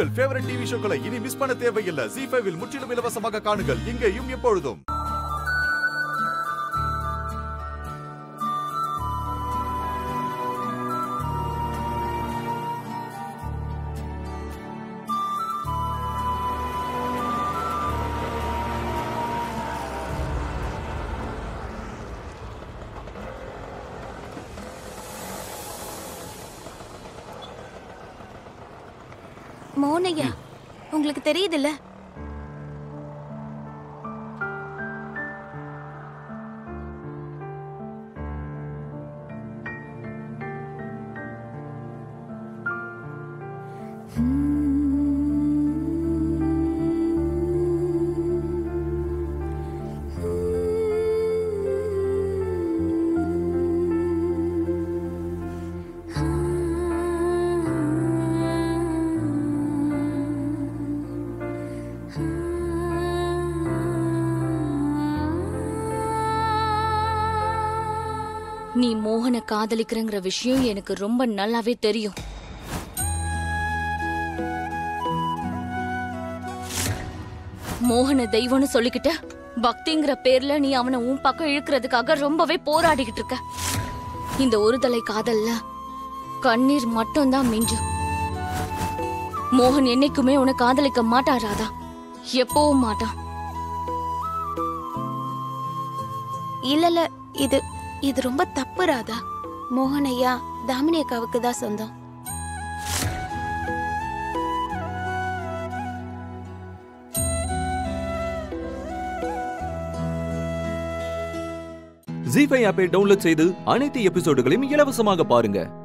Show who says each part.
Speaker 1: உங்கள் favourite TV ஷோக்களை இனி miss பண்ண தேவையில்லை ஜி ஃபைவில் முற்றிலும் இலவசமாக காணுங்கள் இங்கேயும் எப்பொழுதும்
Speaker 2: மோனையா உங்களுக்கு தெரியுதுல்ல
Speaker 3: நீ மோகனை காதலிக்கிறங்கிற விஷயம் எனக்கு ரொம்ப நல்லாவே தெரியும் மோகன தெய்வம்னு சொல்லிக்கிட்ட பக்திங்கிற பேர்ல நீ அவனை உன் பக்கம் இழுக்கிறதுக்காக ரொம்பவே போராடிக்கிட்டு இருக்க இந்த ஒருதலை காதல்ல கண்ணீர் மட்டும்தான் மிஞ்சும் மோகன் என்னைக்குமே உன்னை காதலிக்க மாட்டான் ராதா எப்பவும் மாட்டான்
Speaker 2: இல்ல இல்ல இது இது ரொம்ப தப்பு ராதா மோகன் ஐயா தாமினி அக்காவுக்கு தான் சொந்தம்
Speaker 4: ஜி ஃபைவ் ஆப்பை டவுன்லோட் செய்து அனைத்து எபிசோடுகளையும் இலவசமாக பாருங்க